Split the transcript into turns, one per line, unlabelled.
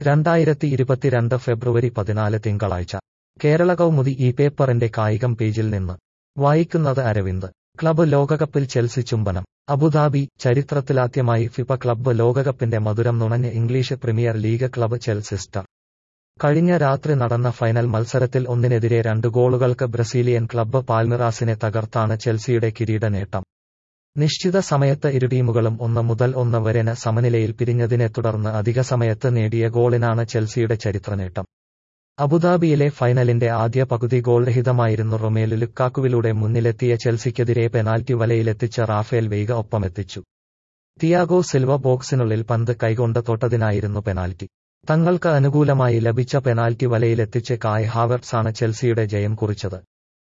രണ്ടായിരത്തി ഇരുപത്തിരണ്ട് ഫെബ്രുവരി പതിനാല് തിങ്കളാഴ്ച കേരള കൗമുദി ഈ പേപ്പറിന്റെ കായികം പേജിൽ നിന്ന് വായിക്കുന്നത് അരവിന്ദ് ക്ലബ്ബ് ലോകകപ്പിൽ ചെൽസി ചുംബനം അബുദാബി ചരിത്രത്തിലാദ്യമായി ഫിഫ ക്ലബ്ബ് ലോകകപ്പിന്റെ മധുരം നുണഞ്ഞ് ഇംഗ്ലീഷ് പ്രീമിയർ ലീഗ് ക്ലബ്ബ് ചെൽസിസ്റ്റർ കഴിഞ്ഞ രാത്രി നടന്ന ഫൈനൽ മത്സരത്തിൽ ഒന്നിനെതിരെ രണ്ട് ഗോളുകൾക്ക് ബ്രസീലിയൻ ക്ലബ്ബ് പാൽമിറാസിനെ തകർത്താണ് ചെൽസിയുടെ കിരീട നേട്ടം നിശ്ചിത സമയത്ത് ഇരു ടീമുകളും ഒന്ന് മുതൽ ഒന്ന് വരെ സമനിലയിൽ പിരിഞ്ഞതിനെ തുടർന്ന് അധിക സമയത്ത് നേടിയ ഗോളിനാണ് ചെൽസിയുടെ ചരിത്രനേട്ടം അബുദാബിയിലെ ഫൈനലിന്റെ ആദ്യ പകുതി ഗോൾ രഹിതമായിരുന്നു റൊമേലു ലുക്കാക്കുവിലൂടെ മുന്നിലെത്തിയ ചെൽസിക്കെതിരെ പെനാൽറ്റി വലയിലെത്തിച്ച റാഫേൽ വെയ്ഗ ഒപ്പമെത്തിച്ചു തിയാഗോ സിൽവ ബോക്സിനുള്ളിൽ പന്ത് കൈകൊണ്ട് തൊട്ടതിനായിരുന്നു പെനാൽറ്റി തങ്ങൾക്ക് അനുകൂലമായി ലഭിച്ച പെനാൽറ്റി വലയിലെത്തിച്ച് കായ് ഹാവർട്സാണ് ചെൽസിയുടെ ജയം കുറിച്ചത്